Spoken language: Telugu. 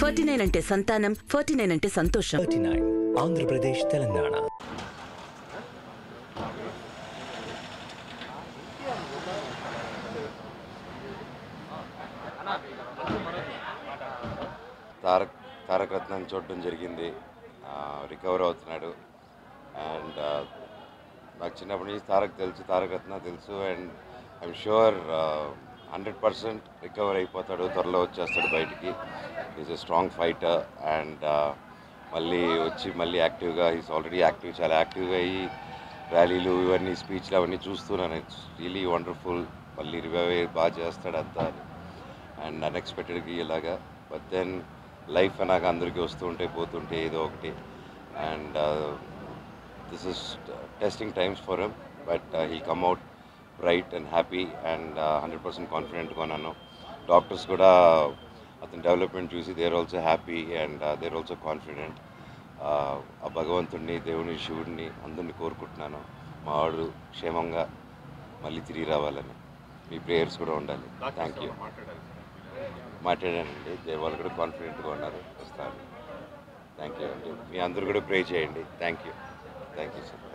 ఫార్టీ నైన్ అంటే సంతానం ఫార్టీ నైన్ అంటే సంతోషం థర్టీ నైన్ ఆంధ్రప్రదేశ్ తెలంగాణ తారక్ తారక రత్నాన్ని చూడడం జరిగింది రికవర్ అవుతున్నాడు అండ్ నాకు చిన్నప్పటి నుంచి తారక్ తెలుసు తారక రత్న తెలుసు and I'm sure hundred percent recover అయిపోతాడు త్వరలో వచ్చేస్తాడు బయటికి is a strong fighter and మళ్ళీ వచ్చి మళ్ళీ యాక్టివ్గా ఈజ్ ఆల్రెడీ యాక్టివ్ చాలా యాక్టివ్గా అయ్యి ర్యాలీలు ఇవన్నీ స్పీచ్లు అవన్నీ చూస్తున్నాను ఇట్స్ రియలీ వండర్ఫుల్ మళ్ళీ రివైవ్ అయ్యి బాగా చేస్తాడు అంతా అండ్ అన్ఎక్స్పెక్టెడ్గా ఇలాగా బట్ దెన్ లైఫ్ అన్నాక అందరికీ వస్తూ ఉంటే పోతుంటే ఏదో ఒకటి and this is testing times for him but he come out bright and happy and hundred percent కాన్ఫిడెంట్గా ఉన్నాను డాక్టర్స్ కూడా అతని డెవలప్మెంట్ చూసి they're also happy and they're also confident ఆ భగవంతుడిని దేవుని శివుడిని అందరిని కోరుకుంటున్నాను మా వాడు క్షేమంగా మళ్ళీ తిరిగి రావాలని మీ ప్రేయర్స్ కూడా ఉండాలి థ్యాంక్ యూ మాట్లాడానండి దే వాళ్ళు కూడా కాన్ఫిడెంట్గా ఉన్నారు వస్తాను థ్యాంక్ యూ అండి మీ అందరూ కూడా ప్రే చేయండి thank you thank you sir